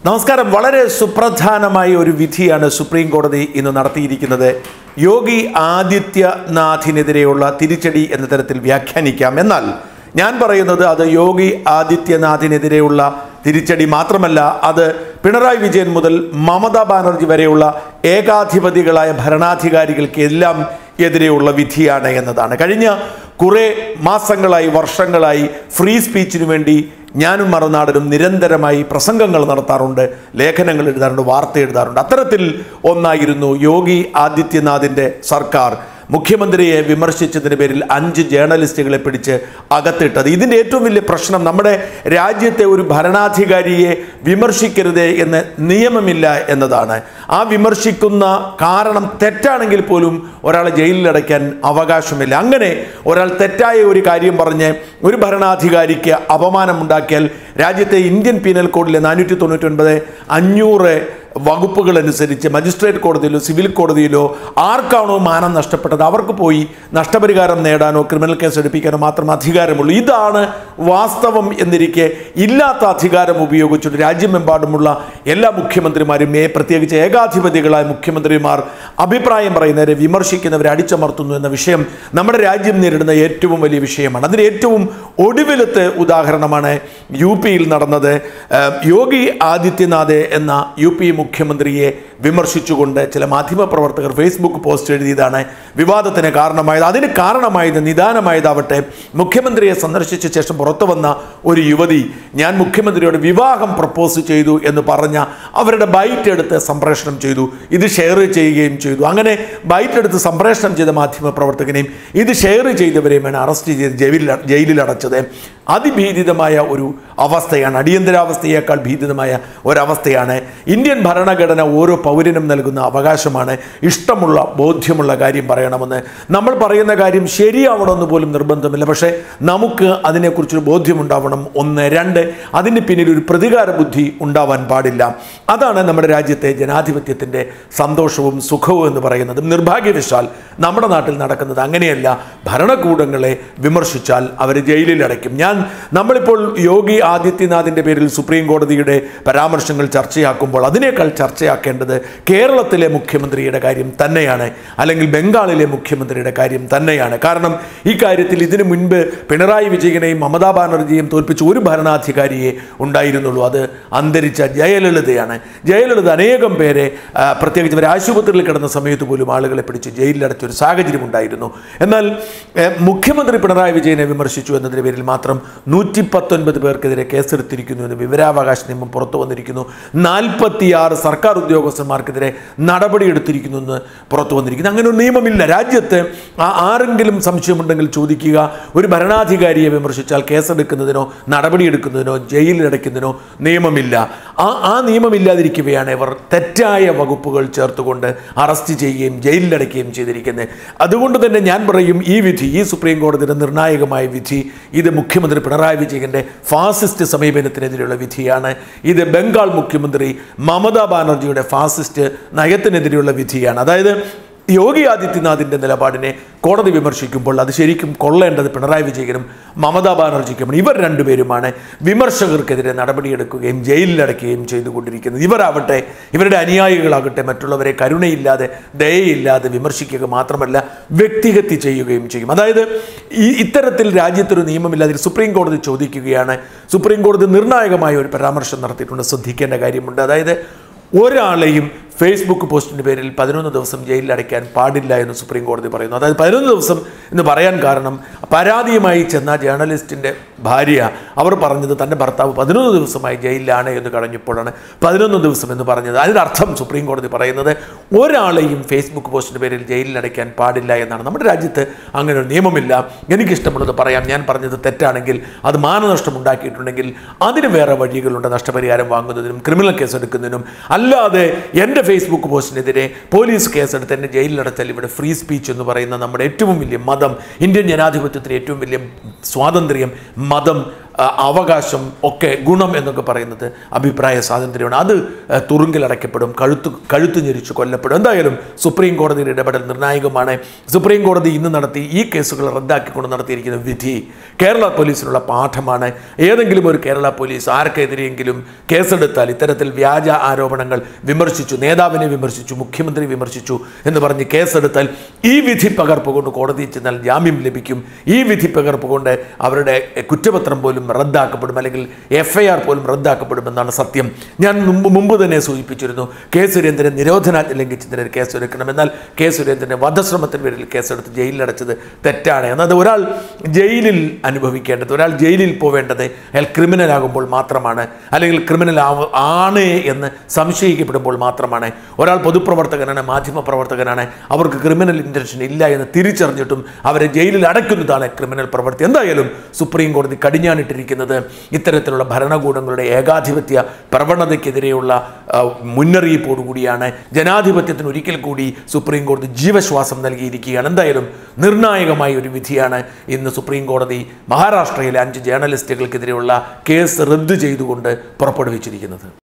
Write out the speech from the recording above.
നമസ്കാരം വളരെ സുപ്രധാനമായ ഒരു വിധിയാണ് സുപ്രീം കോടതി ഇന്ന് നടത്തിയിരിക്കുന്നത് യോഗി ആദിത്യനാഥിനെതിരെയുള്ള തിരിച്ചടി എന്ന തരത്തിൽ വ്യാഖ്യാനിക്കാം എന്നാൽ ഞാൻ പറയുന്നത് അത് യോഗി ആദിത്യനാഥിനെതിരെയുള്ള തിരിച്ചടി മാത്രമല്ല അത് പിണറായി വിജയൻ മുതൽ മമതാ ബാനർജി വരെയുള്ള ഏകാധിപതികളായ ഭരണാധികാരികൾക്ക് എല്ലാം എതിരെയുള്ള വിധിയാണ് എന്നതാണ് കഴിഞ്ഞ കുറേ മാസങ്ങളായി വർഷങ്ങളായി ഫ്രീ സ്പീച്ചിനു വേണ്ടി ഞാനും മറുനാടനും നിരന്തരമായി പ്രസംഗങ്ങൾ നടത്താറുണ്ട് ലേഖനങ്ങൾ എഴുതാറുണ്ട് വാർത്ത എഴുതാറുണ്ട് അത്തരത്തിൽ ഒന്നായിരുന്നു യോഗി ആദിത്യനാഥിൻ്റെ സർക്കാർ മുഖ്യമന്ത്രിയെ വിമർശിച്ചതിന് പേരിൽ അഞ്ച് ജേർണലിസ്റ്റുകളെ പിടിച്ച് അകത്തിട്ടത് ഇതിൻ്റെ ഏറ്റവും വലിയ പ്രശ്നം നമ്മുടെ രാജ്യത്തെ ഒരു ഭരണാധികാരിയെ വിമർശിക്കരുത് എന്ന് നിയമമില്ല എന്നതാണ് ആ വിമർശിക്കുന്ന കാരണം തെറ്റാണെങ്കിൽ പോലും ഒരാളെ ജയിലിലടയ്ക്കാൻ അവകാശമില്ല അങ്ങനെ ഒരാൾ തെറ്റായ ഒരു കാര്യം പറഞ്ഞ് ഒരു ഭരണാധികാരിക്ക് അപമാനമുണ്ടാക്കിയാൽ രാജ്യത്തെ ഇന്ത്യൻ പീനൽ കോഡിലെ നാനൂറ്റി തൊണ്ണൂറ്റി ഒൻപത് അഞ്ഞൂറ് വകുപ്പുകൾ അനുസരിച്ച് മജിസ്ട്രേറ്റ് കോടതിയിലോ സിവിൽ കോടതിയിലോ ആർക്കാണോ മാനം നഷ്ടപ്പെട്ടത് അവർക്ക് പോയി നഷ്ടപരിഹാരം നേടാനോ ക്രിമിനൽ കേസ് എടുപ്പിക്കാനോ മാത്രം അധികാരമുള്ളൂ ഇതാണ് വാസ്തവം എന്നിരിക്കെ ഇല്ലാത്ത അധികാരം ഉപയോഗിച്ചിട്ട് രാജ്യമെമ്പാടുമുള്ള എല്ലാ മുഖ്യമന്ത്രിമാരും ഏ പ്രത്യേകിച്ച് ഏകാധിപതികളായ മുഖ്യമന്ത്രിമാർ അഭിപ്രായം പറയുന്നവരെ വിമർശിക്കുന്നവരെ അടിച്ചമർത്തുന്നു എന്ന വിഷയം നമ്മുടെ രാജ്യം നേരിടുന്ന ഏറ്റവും വലിയ വിഷയമാണ് അതിന് ഏറ്റവും ഒടുവിലത്തെ ഉദാഹരണമാണ് യു പിയിൽ നടന്നത് ഏഹ്, യോഗി ആദിത്യനാഥ് എന്ന യു പി മുഖ്യമന്ത്രിയെ വിമർശിച്ചുകൊണ്ട് ചില മാധ്യമപ്രവർത്തകർ ഫേസ്ബുക്ക് പോസ്റ്റ് എഴുതിയതാണ് വിവാദത്തിന് കാരണമായത് അതിന് കാരണമായത് നിദാനമായതാവട്ടെ മുഖ്യമന്ത്രിയെ സന്ദർശിച്ച ശേഷം പുറത്തു വന്ന ഒരു യുവതി ഞാൻ മുഖ്യമന്ത്രിയോട് വിവാഹം പ്രപ്പോസ് ചെയ്തു എന്ന് പറഞ്ഞ അവരുടെ ബൈറ്റ് എടുത്ത് സംപ്രേഷണം ചെയ്തു ഇത് ഷെയർ ചെയ്യുകയും ചെയ്തു അങ്ങനെ ബൈറ്റ് എടുത്ത് സംപ്രേഷണം ചെയ്ത മാധ്യമപ്രവർത്തകനെയും ഇത് ഷെയർ ചെയ്തവരെയുമാണ് അറസ്റ്റ് ചെയ്ത് ജയിലിൽ ജയിലിൽ അടച്ചത് അതിഭീതിതമായ ഒരു അവസ്ഥയാണ് അടിയന്തരാവസ്ഥയേക്കാൾ ഭീതിതമായ ഒരവസ്ഥയാണ് ഇന്ത്യൻ ഭരണഘടന ഓരോ പൗരനും നൽകുന്ന അവകാശമാണ് ഇഷ്ടമുള്ള ബോധ്യമുള്ള കാര്യം പറയണമെന്ന് നമ്മൾ പറയുന്ന കാര്യം ശരിയാവണമെന്ന് പോലും നിർബന്ധമില്ല പക്ഷേ നമുക്ക് അതിനെക്കുറിച്ചൊരു ബോധ്യമുണ്ടാവണം ഒന്ന് രണ്ട് അതിന് പിന്നിൽ ഒരു പ്രതികാര ബുദ്ധി ഉണ്ടാവാൻ പാടില്ല അതാണ് നമ്മുടെ രാജ്യത്തെ ജനാധിപത്യത്തിൻ്റെ സന്തോഷവും സുഖവും എന്ന് പറയുന്നത് നിർഭാഗ്യവശാൽ നമ്മുടെ നാട്ടിൽ നടക്കുന്നത് അങ്ങനെയല്ല ഭരണകൂടങ്ങളെ വിമർശിച്ചാൽ അവർ ജയിലിൽ അടയ്ക്കും ഞാൻ നമ്മളിപ്പോൾ യോഗി ആദിത്യനാഥിൻ്റെ പേരിൽ സുപ്രീം കോടതിയുടെ പരാമർശങ്ങൾ ചർച്ചയാക്കുമ്പോൾ അതിനേക്കാൾ ചർച്ചയാക്കേണ്ടത് കേരളത്തിലെ മുഖ്യമന്ത്രിയുടെ കാര്യം തന്നെയാണ് അല്ലെങ്കിൽ ബംഗാളിലെ മുഖ്യമന്ത്രിയുടെ കാര്യം തന്നെയാണ് കാരണം ഈ കാര്യത്തിൽ ഇതിനു മുൻപ് പിണറായി വിജയനെയും മമതാ ബാനർജിയെയും തോൽപ്പിച്ച ഒരു ഭരണാധികാരിയെ ഉണ്ടായിരുന്നുള്ളൂ അത് അന്തരിച്ച ജയലളിതയാണ് ജയലളിത അനേകം പേരെ ആ, പ്രത്യേകിച്ച് അവർ ആശുപത്രിയിൽ കിടന്ന സമയത്ത് പോലും ആളുകളെ പിടിച്ച് ജയിലിലടച്ച ഒരു സാഹചര്യം ഉണ്ടായിരുന്നു എന്നാൽ ഏ, മുഖ്യമന്ത്രി പിണറായി വിജയനെ വിമർശിച്ചു എന്നതിൻ്റെ പേരിൽ മാത്രം നൂറ്റി പത്തൊൻപത് പേർക്കെതിരെ കേസെടുത്തിരിക്കുന്നു എന്ന് വിവരാവകാശ നിയമം പുറത്തു വന്നിരിക്കുന്നു നാൽപ്പത്തിയാറ് സർക്കാർ ഉദ്യോഗസ്ഥന്മാർക്കെതിരെ നടപടിയെടുത്തിരിക്കുന്നു എന്ന് പുറത്തു വന്നിരിക്കുന്നു അങ്ങനെ ഒരു നിയമമില്ല രാജ്യത്ത് ആ ആരെങ്കിലും സംശയമുണ്ടെങ്കിൽ ചോദിക്കുക ഒരു ഭരണാധികാരിയെ വിമർശിച്ചാൽ കേസെടുക്കുന്നതിനോ നടപടിയെടുക്കുന്നതിനോ ജയിലിലടയ്ക്കുന്നതിനോ നിയമമില്ല ആ ആ നിയമമില്ലാതിരിക്കുകയാണ് ഇവർ തെറ്റായ വകുപ്പുകൾ ചേർത്തുകൊണ്ട് അറസ്റ്റ് ചെയ്യുകയും ജയിലിലടയ്ക്കുകയും ചെയ്തിരിക്കുന്നത് അതുകൊണ്ട് തന്നെ ഞാൻ പറയും ഈ വിധി ഈ സുപ്രീം കോടതിയുടെ നിർണായകമായ വിധി ഇത് മുഖ്യമന്ത്രി പിണറായി വിജയന്റെ ഫാസിസ്റ്റ് സമീപനത്തിനെതിരെയുള്ള വിധിയാണ് ഇത് ബംഗാൾ മുഖ്യമന്ത്രി മമതാ ബാനർജിയുടെ ഫാസിസ്റ്റ് നയത്തിനെതിരെയുള്ള വിധിയാണ് അതായത് യോഗി ആദിത്യനാഥിൻ്റെ നിലപാടിനെ കോടതി വിമർശിക്കുമ്പോൾ അത് ശരിക്കും കൊള്ളേണ്ടത് പിണറായി വിജയനും മമതാ ബാനർജിക്കുമാണ് ഇവർ രണ്ടുപേരുമാണ് വിമർശകർക്കെതിരെ നടപടിയെടുക്കുകയും ജയിലിലടയ്ക്കുകയും ചെയ്തുകൊണ്ടിരിക്കുന്നത് ഇവരാവട്ടെ ഇവരുടെ അനുയായികളാകട്ടെ മറ്റുള്ളവരെ കരുണയില്ലാതെ ദയയില്ലാതെ വിമർശിക്കുക മാത്രമല്ല വ്യക്തിഹത്യ ചെയ്യുകയും ചെയ്യും അതായത് ഈ ഇത്തരത്തിൽ രാജ്യത്തൊരു നിയമമില്ലാതെ സുപ്രീം കോടതി ചോദിക്കുകയാണ് സുപ്രീം കോടതി നിർണായകമായ ഒരു പരാമർശം നടത്തിയിട്ടുണ്ട് ശ്രദ്ധിക്കേണ്ട കാര്യമുണ്ട് അതായത് ഒരാളെയും ഫേസ്ബുക്ക് പോസ്റ്റിൻ്റെ പേരിൽ പതിനൊന്ന് ദിവസം ജയിലിൽ അടയ്ക്കാൻ പാടില്ല എന്ന് സുപ്രീം കോടതി പറയുന്നു അതായത് പതിനൊന്ന് ദിവസം എന്ന് പറയാൻ കാരണം പരാതിയുമായി ചെന്ന ജേർണലിസ്റ്റിൻ്റെ ഭാര്യ അവർ പറഞ്ഞത് തൻ്റെ ഭർത്താവ് പതിനൊന്ന് ദിവസമായി ജയിലിലാണ് എന്ന് കഴിഞ്ഞപ്പോഴാണ് പതിനൊന്ന് ദിവസം എന്ന് പറഞ്ഞത് അതിനർത്ഥം സുപ്രീം കോടതി പറയുന്നത് ഒരാളെയും ഫേസ്ബുക്ക് പോസ്റ്റിൻ്റെ പേരിൽ ജയിലിൽ അടയ്ക്കാൻ പാടില്ല എന്നാണ് നമ്മുടെ രാജ്യത്ത് അങ്ങനെ ഒരു നിയമമില്ല എനിക്കിഷ്ടമുള്ളത് പറയാം ഞാൻ പറഞ്ഞത് തെറ്റാണെങ്കിൽ അത് മാനനഷ്ടം ഉണ്ടാക്കിയിട്ടുണ്ടെങ്കിൽ അതിന് വേറെ വഴികളുണ്ട് നഷ്ടപരിഹാരം വാങ്ങുന്നതിനും ക്രിമിനൽ കേസ് എടുക്കുന്നതിനും അല്ലാതെ എൻ്റെ ഫേസ്ബുക്ക് പോസ്റ്റിനെതിരെ പോലീസ് കേസെടുത്ത് എന്നെ ജയിലിലടച്ചാൽ ഇവിടെ ഫ്രീ സ്പീച്ച് എന്ന് പറയുന്ന നമ്മുടെ ഏറ്റവും വലിയ മതം ഇന്ത്യൻ ജനാധിപത്യത്തിന് ഏറ്റവും വലിയ സ്വാതന്ത്ര്യം മതം ആ, അവകാശം ഒക്കെ ഗുണം എന്നൊക്കെ പറയുന്നത് അഭിപ്രായ സ്വാതന്ത്ര്യമാണ് അത് ആ, തുറുങ്കിലടയ്ക്കപ്പെടും കഴുത്ത് കഴുത്ത് ഞെരിച്ച് കൊല്ലപ്പെടും എന്തായാലും സുപ്രീം കോടതിയുടെ ഇടപെടൽ നിർണായകമാണ് സുപ്രീം കോടതി ഇന്ന് നടത്തി ഈ കേസുകൾ റദ്ദാക്കിക്കൊണ്ട് നടത്തിയിരിക്കുന്ന വിധി കേരള പോലീസിനുള്ള പാഠമാണ് ഏതെങ്കിലും ഒരു കേരള പോലീസ് ആർക്കെതിരെയെങ്കിലും കേസെടുത്താൽ ഇത്തരത്തിൽ വ്യാജ ആരോപണങ്ങൾ വിമർശിച്ചു നേതാവിനെ വിമർശിച്ചു മുഖ്യമന്ത്രി വിമർശിച്ചു എന്ന് പറഞ്ഞ് കേസെടുത്താൽ ഈ വിധി പകർപ്പ് കൊണ്ട് കോടതിയിൽ ചെന്നാൽ ജാമ്യം ലഭിക്കും ഈ വിധി പകർപ്പ് കൊണ്ട് അവരുടെ കുറ്റപത്രം പോലും റദ്ദാക്കപ്പെടും അല്ലെങ്കിൽ എഫ് ഐ ആർ പോലും റദ്ദാക്കപ്പെടുമെന്നാണ് സത്യം ഞാൻ മുമ്പ് മുമ്പ് തന്നെ സൂചിപ്പിച്ചിരുന്നു കെ സുരേന്ദ്രൻ നിരോധനാജ്ഞ ലംഘിച്ചതിന് കേസ് എടുക്കണം എന്നാൽ കെ സുരേന്ദ്രനെ വധശ്രമത്തിന് പേരിൽ കേസെടുത്ത് ജയിലിലടച്ചത് തെറ്റാണ് എന്നത് ഒരാൾ ജയിലിൽ അനുഭവിക്കേണ്ടത് ഒരാൾ ജയിലിൽ പോവേണ്ടത് അയാൾ ക്രിമിനൽ ആകുമ്പോൾ മാത്രമാണ് അല്ലെങ്കിൽ ക്രിമിനൽ ആവ ആണ് എന്ന് സംശയിക്കപ്പെടുമ്പോൾ മാത്രമാണ് ഒരാൾ പൊതുപ്രവർത്തകനാണ് മാധ്യമ പ്രവർത്തകനാണ് അവർക്ക് ക്രിമിനൽ ഇൻറ്റൻഷൻ ഇല്ല എന്ന് തിരിച്ചറിഞ്ഞിട്ടും അവരെ ജയിലിൽ അടയ്ക്കുന്നതാണ് ക്രിമിനൽ പ്രവൃത്തി എന്തായാലും സുപ്രീം കോടതി കടിഞ്ഞാണിട്ടിരിക്കുന്നത് ഇത്തരത്തിലുള്ള ഭരണകൂടങ്ങളുടെ ഏകാധിപത്യ പ്രവണതയ്ക്കെതിരെയുള്ള ആ, മുന്നറിയിപ്പോടുകൂടിയാണ് ജനാധിപത്യത്തിന് ഒരിക്കൽ കൂടി സുപ്രീം കോടതി ജീവശ്വാസം നൽകിയിരിക്കുകയാണ് എന്തായാലും നിർണായകമായ ഒരു വിധിയാണ് ഇന്ന് സുപ്രീം കോടതി മഹാരാഷ്ട്രയിലെ അഞ്ച് ജേർണലിസ്റ്റുകൾക്കെതിരെയുള്ള കേസ് റദ്ദു ചെയ്തുകൊണ്ട് പുറപ്പെടുവിച്ചിരിക്കുന്നത്